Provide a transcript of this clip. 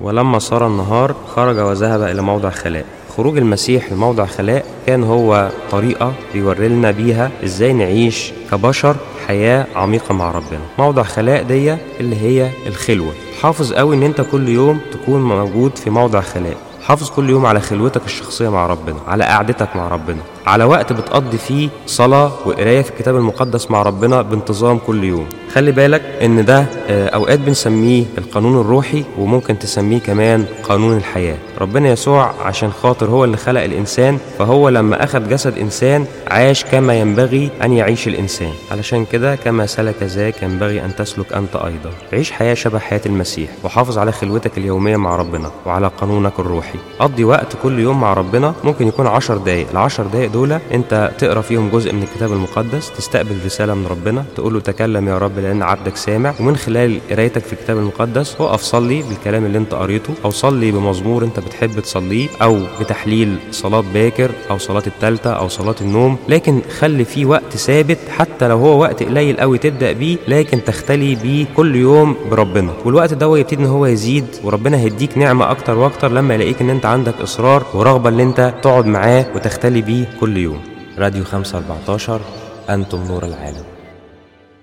ولما صار النهار خرج وذهب إلى موضع خلاء خروج المسيح لموضع خلاء كان هو طريقة بيوري لنا بيها ازاي نعيش كبشر حياة عميقة مع ربنا موضع خلاء دي اللي هي الخلوة حافظ قوي ان انت كل يوم تكون موجود في موضع خلاء حافظ كل يوم على خلوتك الشخصية مع ربنا على قعدتك مع ربنا على وقت بتقضي فيه صلاة وقراية في الكتاب المقدس مع ربنا بانتظام كل يوم خلي بالك ان ده آه، اوقات بنسميه القانون الروحي وممكن تسميه كمان قانون الحياة ربنا يسوع عشان خاطر هو اللي خلق الانسان فهو لما اخذ جسد انسان عاش كما ينبغي ان يعيش الانسان علشان كده كما سلك ذاك ينبغي ان تسلك انت ايضا عيش حياة شبه حياة المسيح وحافظ على خلوتك اليومية مع ربنا وعلى قانونك الروحي قضي وقت كل يوم مع ربنا ممكن يكون عشر دقايق العشر دقايق دول انت تقرا فيهم جزء من الكتاب المقدس تستقبل رسالة من ربنا تقول له تكلم يا رب لان عبدك سامع ومن خلال قرايتك في الكتاب المقدس وقف صلي بالكلام اللي انت قريته او صلي بمزمور انت بتحب تصليه او بتحليل صلاة باكر او صلاة التالتة او صلاة النوم لكن خلي فيه وقت ثابت حتى لو هو وقت قليل قوي تبدا بيه لكن تختلي بيه كل يوم بربنا والوقت ده يبتدي ان هو يزيد وربنا هيديك نعمة اكتر واكتر لما يلاقيك ان انت عندك اصرار ورغبة ان انت تقعد معاه وتختلي بيه كل يوم راديو 514 انتم نور العالم